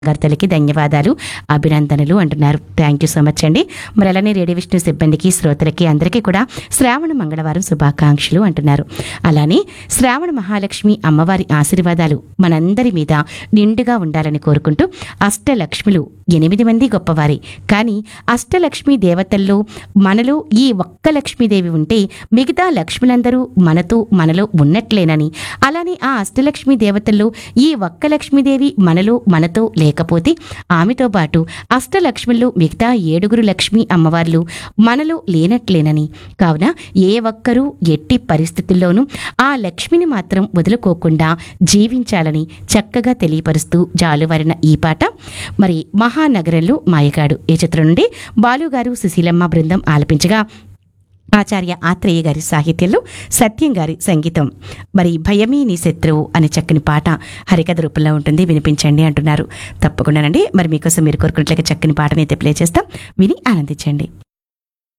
గారి ధన్యవాదాలు అభినందనలు అంటున్నారు థ్యాంక్ యూ సో మచ్ అండి మరి అలానే రేడియో విష్ణు సిబ్బందికి శ్రోతలకి అందరికీ కూడా శ్రావణ మంగళవారం శుభాకాంక్షలు అంటున్నారు అలానే శ్రావణ మహాలక్ష్మి అమ్మవారి ఆశీర్వాదాలు మనందరి మీద నిండుగా ఉండాలని కోరుకుంటూ అష్టలక్ష్ములు ఎనిమిది మంది గొప్పవారే కానీ అష్టలక్ష్మి దేవతల్లో మనలో ఈ ఒక్క లక్ష్మీదేవి ఉంటే మిగతా లక్ష్ములందరూ మనతో మనలో ఉన్నట్లేనని అలానే ఆ అష్టలక్ష్మి దేవతల్లో ఈ ఒక్క లక్ష్మీదేవి మనలో మనతో లేకపోతే ఆమెతో పాటు అష్టలక్ష్ములు మిగతా ఏడుగురు లక్ష్మీ అమ్మవార్లు మనలో లేనట్లేనని కావున ఏ ఒక్కరూ ఎట్టి పరిస్థితుల్లోనూ ఆ లక్ష్మిని మాత్రం వదులుకోకుండా జీవించాలని చక్కగా తెలియపరుస్తూ జాలువారిన ఈ పాట మరి మహానగరంలో మాయగాడు ఈ చిత్రం నుండి బాలుగారు సుశీలమ్మ బృందం ఆలపించగా ఆచార్య ఆత్రేయ గారి సాహిత్యంలో సత్యం గారి సంగీతం మరి భయమే నీ శత్రువు అనే చక్కని పాట హరికథ రూపంలో ఉంటుంది వినిపించండి అంటున్నారు తప్పకుండానండి మరి మీకోసం మీరు కోరుకున్నట్లయితే చక్కని పాటనైతే ప్లే చేస్తాం విని ఆనందించండి